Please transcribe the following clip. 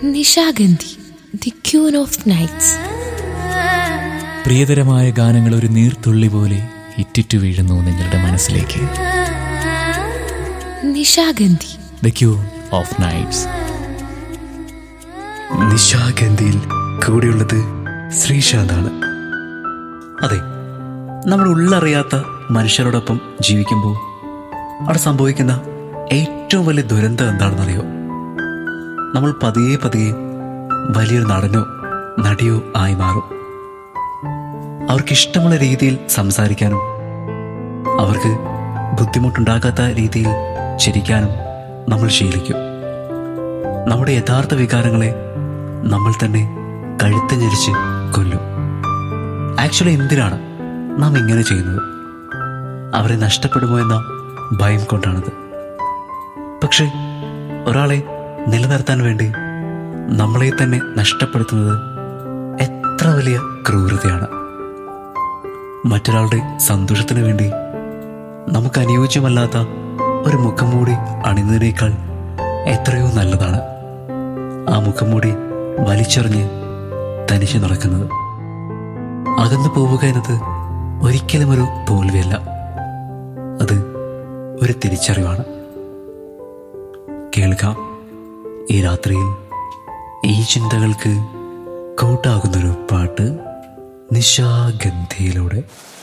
Nishagandhi the queen of nights പ്രിയതരമായ ഗാനങ്ങൾ ഒരു നീർത്തുള്ളി പോലെ ഇറ്റിറ്റു വീഴുന്നു നിങ്ങളുടെ മനസ്സിലേക്ക് Nishagandhi the queen of nights നിശാഗന്ധിയിൽ കൂടെയുള്ളത് ശ്രീശാന്താണ് അതെ നമ്മൾ ഉള്ളറിയാത്ത മനുഷ്യരോടൊപ്പം ജീവിക്കുമ്പോൾ അവിടെ സംഭവിക്കുന്ന ഏറ്റവും വലിയ ദുരന്തം എന്താണെന്നറിയോ നമ്മൾ പതിയെ പതിയെ വലിയൊരു നടനോ നടിയോ ആയി മാറും അവർക്കിഷ്ടമുള്ള രീതിയിൽ സംസാരിക്കാനും അവർക്ക് ബുദ്ധിമുട്ടുണ്ടാക്കാത്ത രീതിയിൽ ചിരിക്കാനും നമ്മൾ ശീലിക്കും നമ്മുടെ യഥാർത്ഥ വികാരങ്ങളെ നമ്മൾ തന്നെ കഴുത്ത് ഞെരിച്ച് കൊല്ലും ആക്ച്വലി എന്തിനാണ് നാം ഇങ്ങനെ ചെയ്യുന്നത് അവരെ നഷ്ടപ്പെടുമോ എന്ന ഭയം കൊണ്ടാണത് പക്ഷേ ഒരാളെ നിലനിർത്താൻ വേണ്ടി നമ്മളെ തന്നെ നഷ്ടപ്പെടുത്തുന്നത് എത്ര വലിയ ക്രൂരതയാണ് മറ്റൊരാളുടെ സന്തോഷത്തിന് വേണ്ടി നമുക്ക് അനുയോജ്യമല്ലാത്ത ഒരു മുഖംമൂടി അണിയുന്നതിനേക്കാൾ എത്രയോ നല്ലതാണ് ആ മുഖംമൂടി വലിച്ചെറിഞ്ഞ് തനിച്ച് നടക്കുന്നത് അകന്നു പോവുക എന്നത് ഒരിക്കലും ഒരു തോൽവിയല്ല അത് ഒരു തിരിച്ചറിവാണ് കേൾക്കാം ഈ രാത്രിയിൽ ഈ ചിന്തകൾക്ക് കൂട്ടാകുന്നൊരു പാട്ട് നിശാഗന്ധിയിലൂടെ